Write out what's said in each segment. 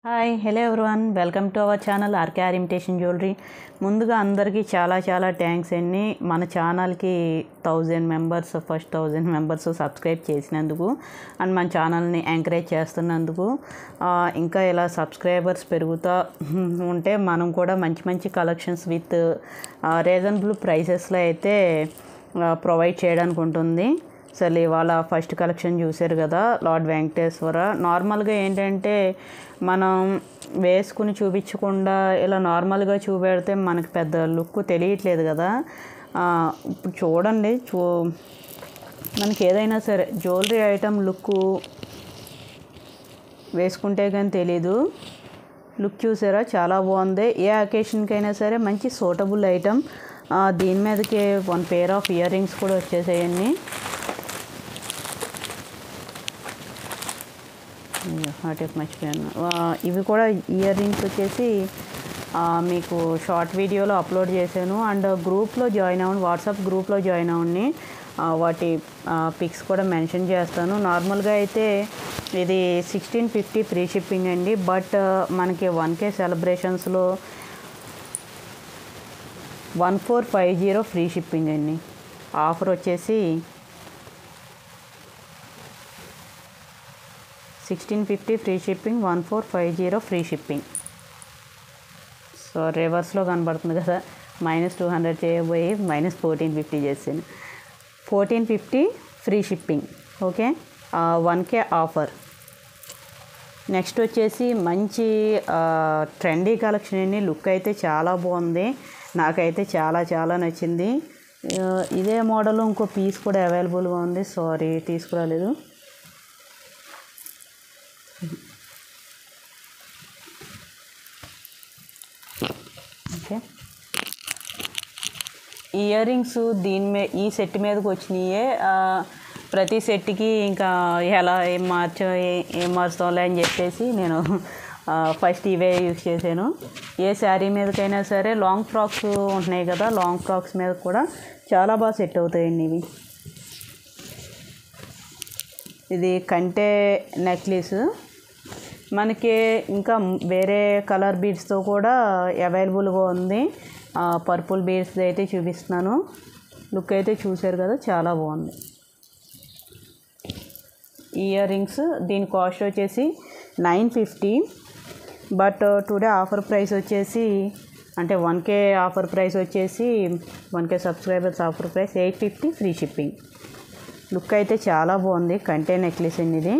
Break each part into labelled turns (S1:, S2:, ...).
S1: hi hello everyone welcome to our channel RKR imitation jewellery ముందుగా అందరికీ చాలా చాలా థ్యాంక్స్ అండి మన ఛానల్కి thousand members first thousand members subscribe చేసినందుకు అండ్ మన ఛానల్ని ఎంకరేజ్ చేస్తున్నందుకు ఆ, ఇంకా ఇలా సబ్స్క్రైబర్స్ పెరుగుతూ ఉంటే మనం కూడా మంచి మంచి కలెక్షన్స్ విత్ రీజనబుల్ ప్రైసెస్లో అయితే ప్రొవైడ్ చేయడానికి ఉంటుంది అసలు ఇవాళ ఫస్ట్ కలెక్షన్ చూశారు కదా లార్డ్ వెంకటేశ్వర నార్మల్గా ఏంటంటే మనం వేసుకుని చూపించకుండా ఇలా నార్మల్గా చూపెడితే మనకి పెద్ద లుక్ తెలియట్లేదు కదా ఆ, ఇప్పుడు చూడండి చూ మనకి ఏదైనా సరే జ్యువెలరీ ఐటమ్ లుక్ వేసుకుంటే కానీ తెలీదు లుక్ చూసారా చాలా బాగుంది ఏ అకేషన్కైనా సరే మంచి సూటబుల్ ఐటమ్ దీని మీదకి one pair of earrings కూడా వచ్చేసాయండి హార్ట్ మర్చిపోయాను ఆ, ఇవి కూడా ఇయర్ రింగ్స్ వచ్చేసి ఆ, మీకు షార్ట్ వీడియోలో అప్లోడ్ చేశాను అండ్ గ్రూప్లో జాయిన్ అవ్వండి వాట్సాప్ గ్రూప్లో జాయిన్ అవ్వండి ఆ, వాటి పిక్స్ కూడా మెన్షన్ చేస్తాను నార్మల్గా అయితే ఇది సిక్స్టీన్ ఫిఫ్టీ ఫ్రీ షిప్పింగ్ అండి బట్ మనకి వన్ కే సెలబ్రేషన్స్లో one four five zero free shipping అండి ఆఫర్ వచ్చేసి sixteen fifty free shipping one four five zero free shipping so రివర్స్లో కనబడుతుంది కదా మైనస్ టూ హండ్రెడ్ చేయబోయి మైనస్ ఫోర్టీన్ ఫిఫ్టీ చేసాను fourteen fifty free shipping okay one K offer next వచ్చేసి మంచి trendy collection అండి లుక్ అయితే చాలా బాగుంది నాకైతే చాలా చాలా నచ్చింది ఆ, ఇదే మోడల్ ఇంకో పీస్ కూడా అవైలబుల్గా ఉంది సారీ తీసుకురాలేదు ఓకే ఇయర్ రింగ్స్ దీని మీద ఈ సెట్ మీదకి వచ్చినాయే ఆ, ప్రతి సెట్కి ఇంకా ఎలా ఏం మార్చో ఏ- ఏం మార్చాలి అని చెప్పేసి నేను ఫస్ట్ ఇవే యూజ్ చేశాను ఏ శారీ మీదకైనా సరే లాంగ్ ఫ్రాక్స్ ఉంటున్నాయి కదా లాంగ్ ఫ్రాక్స్ మీద కూడా చాలా బాగా సెట్ అవుతాయండి ఇవి ఇది కంటే నెక్లెస్ మనకి ఇంకా వేరే కలర్ బీడ్స్తో కూడా అవైలబుల్గా ఉంది పర్పుల్ బీడ్స్ అయితే చూపిస్తున్నాను లుక్ అయితే చూశారు కదా చాలా బాగుంది ఇయర్ రింగ్స్ దీని కాస్ట్ వచ్చేసి nine fifty but today offer price వచ్చేసి అంటే వన్ కే ఆఫర్ ప్రైస్ వచ్చేసి one K subscribers offer price eight fifty free shipping look అయితే చాలా బాగుంది కంటే నెక్లెస్ అండి ఇది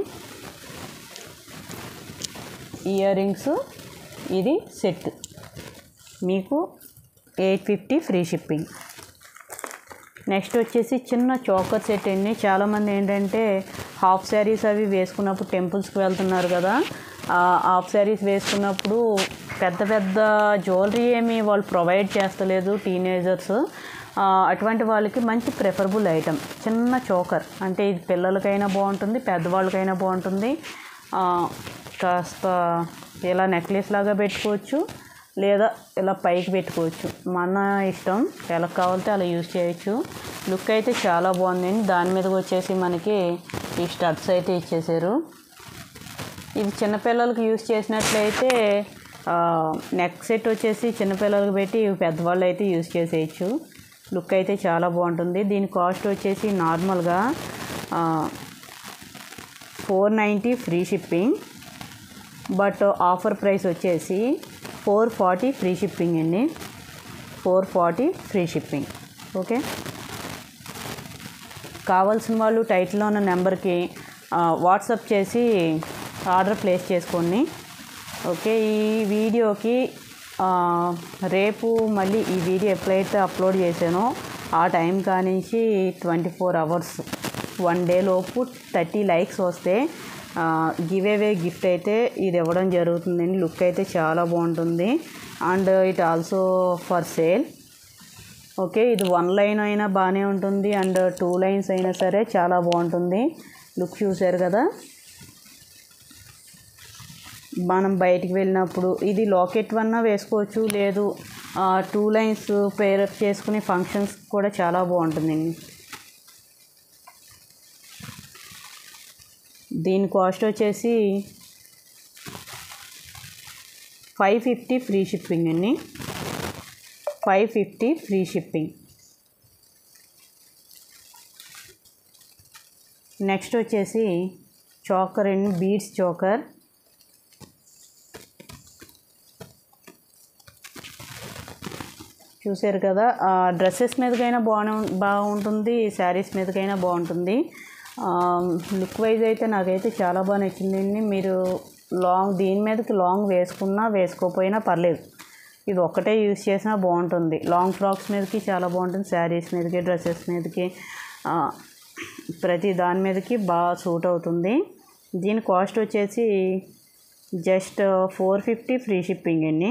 S1: ఇయర్ రింగ్స్ ఇది సెట్ మీకు eight fifty free shipping next వచ్చేసి చిన్న చోకర్ సెట్ అండి చాలామంది ఏంటంటే హాఫ్ శారీస్ అవి వేసుకున్నప్పుడు టెంపుల్స్కి వెళ్తున్నారు కదా ఆ హాఫ్ శారీస్ వేసుకున్నప్పుడు పెద్ద పెద్ద జ్యువెలరీ ఏమి వాళ్ళు ప్రొవైడ్ చేస్తలేదు టీనేజర్స్ అటువంటి వాళ్ళకి మంచి ప్రిఫరబుల్ ఐటమ్ చిన్న చోకర్ అంటే ఇది పిల్లలకైనా బాగుంటుంది పెద్దవాళ్ళకైనా బాగుంటుంది ఆ, కాస్త ఇలా నెక్లెస్ లాగా పెట్టుకోవచ్చు లేదా ఇలా పైకి పెట్టుకోవచ్చు మన ఇష్టం ఎలా కావాలితే అలా యూజ్ చేయొచ్చు లుక్ అయితే చాలా బాగుందండి దాని మీదకి వచ్చేసి మనకి ఈ స్టడ్స్ అయితే ఇచ్చేసారు ఇది చిన్నపిల్లలకి యూజ్ చేసినట్లయితే నెక్ సెట్ వచ్చేసి చిన్నపిల్లలకి పెట్టి ఇవి పెద్దవాళ్ళు అయితే యూజ్ చేసేయచ్చు లుక్ అయితే చాలా బాగుంటుంది దీని కాస్ట్ వచ్చేసి నార్మల్గా four ninety free shipping but offer price వచ్చేసి ఫోర్ ఫార్టీ ఫ్రీ షిప్పింగ్ అండి four forty free shipping okay కావాల్సిన వాళ్ళు టైటిల్లో ఉన్న నెంబర్కి వాట్సాప్ చేసి ఆర్డర్ ప్లేస్ చేసుకోండి ఓకే ఈ వీడియోకి ఆ, రేపు మళ్ళీ ఈ వీడియో ఎప్పుడైతే అప్లోడ్ చేశానో ఆ టైం కానించి twenty four hours one day లోపు థర్టీ లైక్స్ వస్తే గివ్ అవే గిఫ్ట్ అయితే ఇది ఇవ్వడం జరుగుతుందండి లుక్ అయితే చాలా బాగుంటుంది and it also for sale okay ఇది వన్ లైన్ అయినా బాగానే ఉంటుంది అండ్ టూ లైన్స్ అయినా సరే చాలా బాగుంటుంది లుక్ చూసారు కదా మనం బయటికి వెళ్ళినప్పుడు ఇది లాకెట్ వన్నా వేసుకోవచ్చు లేదు టూ లైన్స్ పేరప్ చేసుకునే ఫంక్షన్స్ కూడా చాలా బాగుంటుందండి దీని కాస్ట్ వచ్చేసి ఫైవ్ ఫిఫ్టీ ఫ్రీ షిప్పింగ్ అండి five fifty free shipping next వచ్చేసి చోకర్ అండి బీడ్స్ చోకర్ చూసారు కదా డ్రెస్సెస్ మీదకైనా బాగానే బాగుంటుంది శారీస్ మీదకైనా బాగుంటుంది లుక్ వైజ్ అయితే నాకైతే చాలా బాగా నచ్చిందండి మీరు లాంగ్ దీని మీదకి లాంగ్ వేసుకున్నా వేసుకోకపోయినా పర్లేదు ఇది ఒక్కటే యూస్ చేసినా బాగుంటుంది లాంగ్ ఫ్రాక్స్ మీదకి చాలా బాగుంటుంది శారీస్ మీదకి డ్రెస్సెస్ మీదకి ఆ, ప్రతి దాని మీదకి బాగా సూట్ అవుతుంది దీని కాస్ట్ వచ్చేసి just four fifty free shipping అండి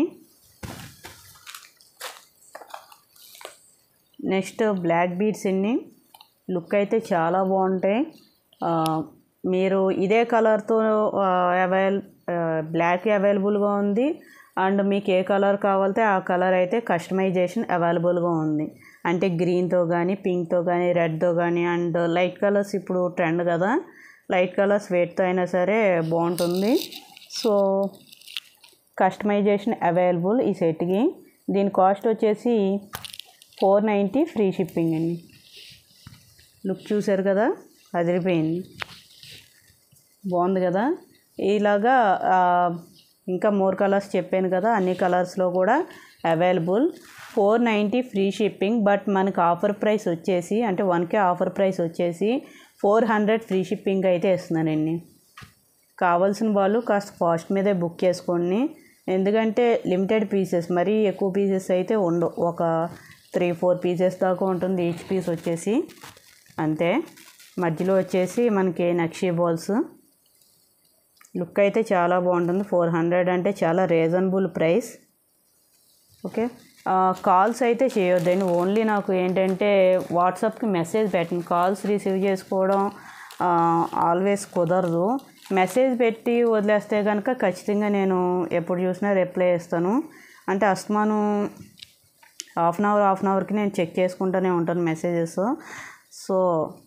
S1: నెక్స్ట్ బ్లాక్ బీడ్స్ అండి లుక్ అయితే చాలా బాగుంటాయి ఆ, మీరు ఇదే కలర్తో అవైల్ బ్లాక్ అవైలబుల్గా ఉంది అండ్ మీకు ఏ కలర్ కావాలితే ఆ కలర్ అయితే కస్టమైజేషన్ అవైలబుల్గా ఉంది అంటే గ్రీన్తో కానీ పింక్తో కానీ రెడ్తో కానీ అండ్ లైట్ కలర్స్ ఇప్పుడు ట్రెండ్ కదా లైట్ కలర్స్ వేట్తో అయినా సరే బాగుంటుంది సో కస్టమైజేషన్ అవైలబుల్ ఈ సెట్కి దీని కాస్ట్ వచ్చేసి ఫోర్ నైంటీ ఫ్రీ షిప్పింగ్ అండి లుక్ చూసారు కదా అదిరిపోయింది బాగుంది కదా ఇలాగా ఆ, ఇంకా మోర్ కలర్స్ చెప్పాను కదా అన్ని కలర్స్లో కూడా available four ninety free shipping but మనకు ఆఫర్ ప్రైస్ వచ్చేసి అంటే వన్కే ఆఫర్ ప్రైస్ వచ్చేసి ఫోర్ హండ్రెడ్ ఫ్రీ షిప్పింగ్ అయితే ఇస్తున్నానండి కావాల్సిన వాళ్ళు కాస్త కాస్ట్ మీదే బుక్ చేసుకోండి ఎందుకంటే లిమిటెడ్ పీసెస్ మరీ ఎక్కువ పీసెస్ అయితే ఉండవు ఒక త్రీ ఫోర్ పీసెస్ దాకా ఉంటుంది ఈచ్ పీస్ వచ్చేసి అంతే మధ్యలో వచ్చేసి మనకి నక్షీ బాల్స్ లుక్ అయితే చాలా బాగుంటుంది ఫోర్ హండ్రెడ్ అంటే చాలా రీజనబుల్ ప్రైస్ ఓకే కాల్స్ అయితే చేయొద్దండి ఓన్లీ నాకు ఏంటంటే వాట్సాప్కి మెసేజ్ పెట్టండి కాల్స్ రిసీవ్ చేసుకోవడం ఆల్వేస్ కుదరదు మెసేజ్ పెట్టి వదిలేస్తే కనుక ఖచ్చితంగా నేను ఎప్పుడు చూసినా రిప్లై ఇస్తాను అంటే అస్తమాను half an hour half an అవర్కి నేను చెక్ చేసుకుంటూనే ఉంటాను మెసేజెస్ సో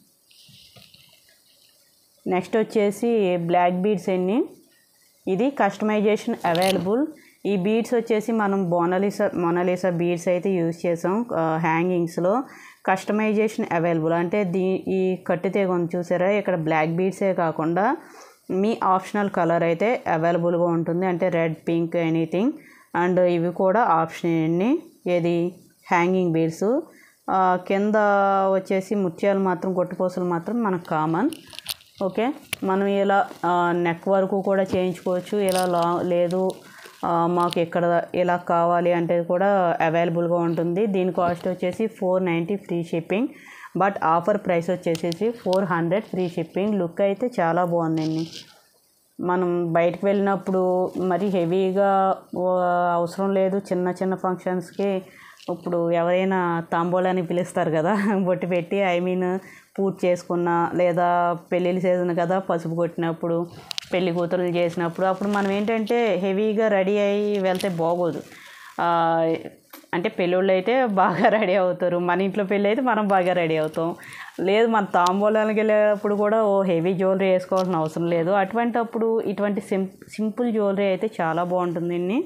S1: నెక్స్ట్ వచ్చేసి బ్లాక్ బీడ్స్ ఎన్ని ఇది కస్టమైజేషన్ అవైలబుల్ ఈ బీడ్స్ వచ్చేసి మనం బోనలీసా మొనలీసా బీడ్స్ అయితే యూజ్ చేసాం హ్యాంగింగ్స్లో కస్టమైజేషన్ అవైలబుల్ అంటే దీ ఈ కట్టు తీగ ఉంది చూసారా ఇక్కడ బ్లాక్ బీడ్సే కాకుండా మీ ఆప్షనల్ కలర్ అయితే అవైలబుల్గా ఉంటుంది అంటే రెడ్ పింక్ ఎనీథింగ్ అండ్ ఇవి కూడా ఆప్షన్ అండి ఏది హ్యాంగింగ్ బీడ్స్ కింద వచ్చేసి ముత్యాలు మాత్రం గొట్టుపూసలు మాత్రం మనకు కామన్ ఓకే మనం ఇలా నెక్ వరకు కూడా చేయించుకోవచ్చు ఇలా లా లేదు ఆ, మాకు ఇక్కడ ఇలా కావాలి అంటే కూడా అవైలబుల్గా ఉంటుంది దీని కాస్ట్ వచ్చేసి four ninety free shipping but offer price వచ్చేసేసి four hundred free shipping look అయితే చాలా బాగుందండి మనం బయటకు వెళ్ళినప్పుడు మరి హెవీగా ఓ, అవసరం లేదు చిన్న చిన్న ఫంక్షన్స్కి ఇప్పుడు ఎవరైనా తాంబూలాన్ని పిలుస్తారు కదా బొట్టు పెట్టి ఐ మీన్ పూజ చేసుకున్న లేదా పెళ్ళిళ్ళ సీజన్ కదా పసుపు కొట్టినప్పుడు పెళ్లి కూతురులు చేసినప్పుడు అప్పుడు మనం ఏంటంటే హెవీగా రెడీ అయ్యి వెళ్తే బాగోదు ఆ, అంటే పెళ్ళిళ్ళు అయితే బాగా రెడీ అవుతారు మన ఇంట్లో పెళ్ళి అయితే మనం బాగా రెడీ అవుతాం లేదు మన తాంబూలానికి వెళ్ళేటప్పుడు కూడా ఓ హెవీ జ్యువెలరీ వేసుకోవాల్సిన అవసరం లేదు అటువంటప్పుడు ఇటువంటి సిం సింపుల్ జ్యువెలరీ అయితే చాలా బాగుంటుందండి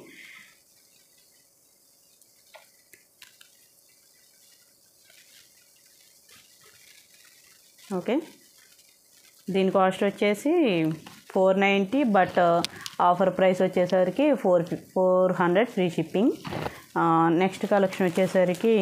S1: ఓకే దీని కాస్ట్ వచ్చేసి four ninety but offer price వచ్చేసరికి four four hundred free shipping next collection వచ్చేసరికి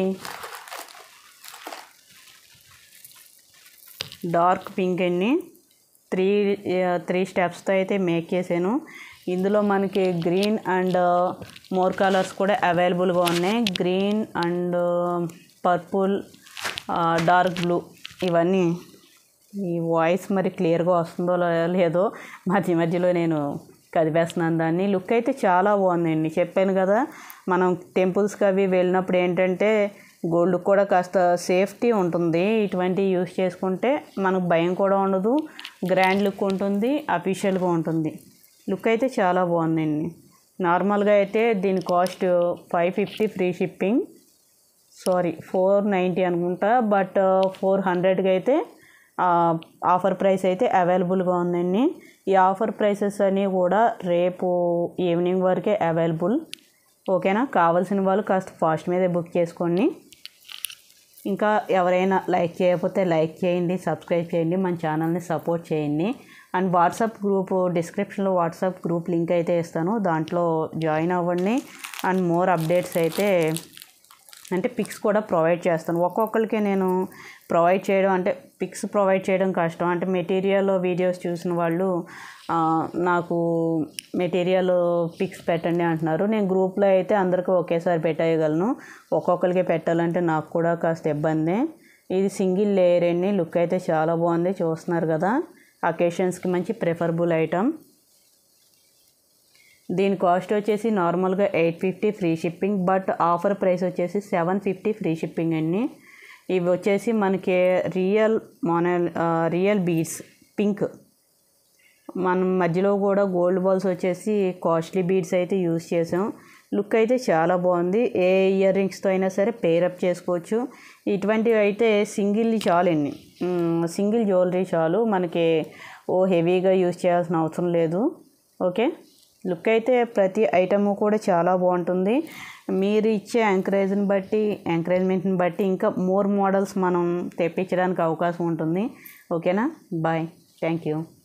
S1: డార్క్ పింక్ అండి త్రీ త్రీ స్టెప్స్తో అయితే మేక్ చేశాను ఇందులో మనకి గ్రీన్ అండ్ మోర్ కలర్స్ కూడా అవైలబుల్గా ఉన్నాయి green and purple dark blue ఇవన్నీ ఈ వాయిస్ మరి క్లియర్గా వస్తుందో లే- లేదో మధ్య మధ్యలో నేను కదిపేస్తున్నాను దాన్ని లుక్ అయితే చాలా బాగుందండి చెప్పాను కదా మనం టెంపుల్స్కి అవి వెళ్ళినప్పుడు ఏంటంటే గోల్డ్ కూడా కాస్త సేఫ్టీ ఉంటుంది ఇటువంటి యూస్ చేసుకుంటే మనకు భయం కూడా ఉండదు గ్రాండ్ లుక్ ఉంటుంది అఫీషియల్గా ఉంటుంది లుక్ అయితే చాలా బాగుందండి నార్మల్గా అయితే దీని cost five fifty free shipping sorry four ninety అనుకుంటా బట్ ఫోర్ హండ్రెడ్కి అయితే ఆఫర్ ప్రైస్ అయితే అవైలబుల్గా ఉందండి ఈ ఆఫర్ ప్రైసెస్ అన్నీ కూడా రేపు ఈవినింగ్ వరకే అవైలబుల్ ఓకేనా కావాల్సిన వాళ్ళు కాస్త ఫాస్ట్ మీదే బుక్ చేసుకోండి ఇంకా ఎవరైనా లైక్ చేయకపోతే లైక్ చేయండి సబ్స్క్రైబ్ చేయండి మన ఛానల్ని సపోర్ట్ చేయండి అండ్ వాట్సాప్ గ్రూప్ డిస్క్రిప్షన్లో వాట్సాప్ గ్రూప్ లింక్ అయితే ఇస్తాను దాంట్లో జాయిన్ అవ్వండి అండ్ మోర్ అప్డేట్స్ అయితే అంటే పిక్స్ కూడా ప్రొవైడ్ చేస్తాను ఒక్కొక్కరికి నేను ప్రొవైడ్ చేయడం అంటే పిక్స్ ప్రొవైడ్ చేయడం కష్టం అంటే మెటీరియల్ వీడియోస్ చూసిన వాళ్ళు ఆ, నాకు మెటీరియల్ పిక్స్ పెట్టండి అంటున్నారు నేను గ్రూప్లో అయితే అందరికీ ఒకేసారి పెట్టేయగలను ఒక్కొక్కరికి పెట్టాలంటే నాకు కూడా కాస్త ఇబ్బంది ఇది సింగిల్ లేయర్ అండి లుక్ అయితే చాలా బాగుంది చూస్తున్నారు కదా అకేషన్స్కి మంచి ప్రిఫరబుల్ ఐటమ్ దీని కాస్ట్ వచ్చేసి నార్మల్గా eight fifty free shipping but offer price వచ్చేసి సెవెన్ ఫిఫ్టీ ఫ్రీ షిప్పింగ్ అండి ఇవి వచ్చేసి మనకి రియల్ మోనల్ రియల్ బీడ్స్ పింక్ మనం మధ్యలో కూడా గోల్డ్ బాల్స్ వచ్చేసి కాస్ట్లీ బీడ్స్ అయితే యూస్ చేసాం లుక్ అయితే చాలా బాగుంది ఏ ఇయర్ రింగ్స్తో అయినా సరే పేరప్ చేసుకోవచ్చు ఇటువంటివి అయితే సింగిల్ చాలండి మ్, సింగిల్ జ్యువెలరీ చాలు మనకి ఓ హెవీగా యూస్ చేయాల్సిన అవసరం లేదు ఓకే లుక్ అయితే ప్రతి ఐటమ్ కూడా చాలా బాగుంటుంది మీరు ఇచ్చే ఎంకరేజ్ని బట్టి ఎంకరేజ్మెంట్ని బట్టి ఇంకా మోర్ మోడల్స్ మనం తెప్పించడానికి అవకాశం ఉంటుంది ఓకేనా బాయ్ థ్యాంక్ యూ